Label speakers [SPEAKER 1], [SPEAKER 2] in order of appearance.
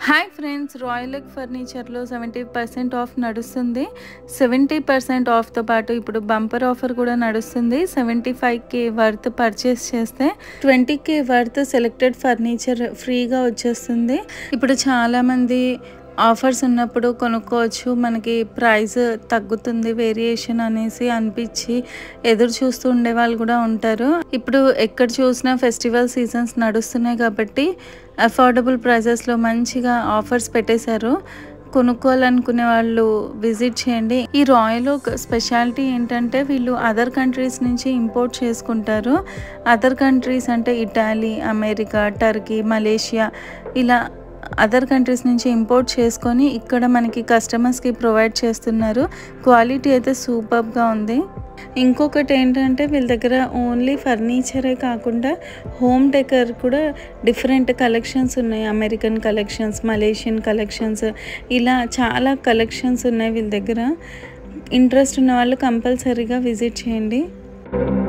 [SPEAKER 1] hi friends Royal Oak ఫర్నిచర్లో seventy percent off నడుస్తుంది seventy percent ఆఫ్తో పాటు ఇప్పుడు బంపర్ ఆఫర్ కూడా నడుస్తుంది seventy five K worth purchase చేస్తే twenty K worth selected furniture ఫ్రీగా వచ్చేస్తుంది ఇప్పుడు చాలామంది ఆఫర్స్ ఉన్నప్పుడు కొనుక్కోవచ్చు మనకి ప్రైస్ తగ్గుతుంది వేరియేషన్ అనేసి అనిపించి ఎదురు చూస్తూ ఉండే వాళ్ళు కూడా ఉంటారు ఇప్పుడు ఎక్కడ చూసినా ఫెస్టివల్ సీజన్స్ నడుస్తున్నాయి కాబట్టి అఫోర్డబుల్ ప్రైజెస్లో మంచిగా ఆఫర్స్ పెట్టేశారు కొనుక్కోవాలనుకునే వాళ్ళు విజిట్ చేయండి ఈ రాయల్ ఓక్ స్పెషాలిటీ ఏంటంటే వీళ్ళు అదర్ కంట్రీస్ నుంచి ఇంపోర్ట్ చేసుకుంటారు అదర్ కంట్రీస్ అంటే ఇటాలీ అమెరికా టర్కీ మలేషియా ఇలా అదర్ కంట్రీస్ నుంచి ఇంపోర్ట్ చేసుకొని ఇక్కడ మనకి కస్టమర్స్కి ప్రొవైడ్ చేస్తున్నారు క్వాలిటీ అయితే సూపర్గా ఉంది ఇంకొకటి ఏంటంటే వీళ్ళ దగ్గర ఓన్లీ ఫర్నిచరే కాకుండా హోమ్ డెకర్ కూడా డిఫరెంట్ కలెక్షన్స్ ఉన్నాయి అమెరికన్ కలెక్షన్స్ మలేషియన్ కలెక్షన్స్ ఇలా చాలా కలెక్షన్స్ ఉన్నాయి వీళ్ళ దగ్గర ఇంట్రెస్ట్ ఉన్న వాళ్ళు కంపల్సరీగా విజిట్ చేయండి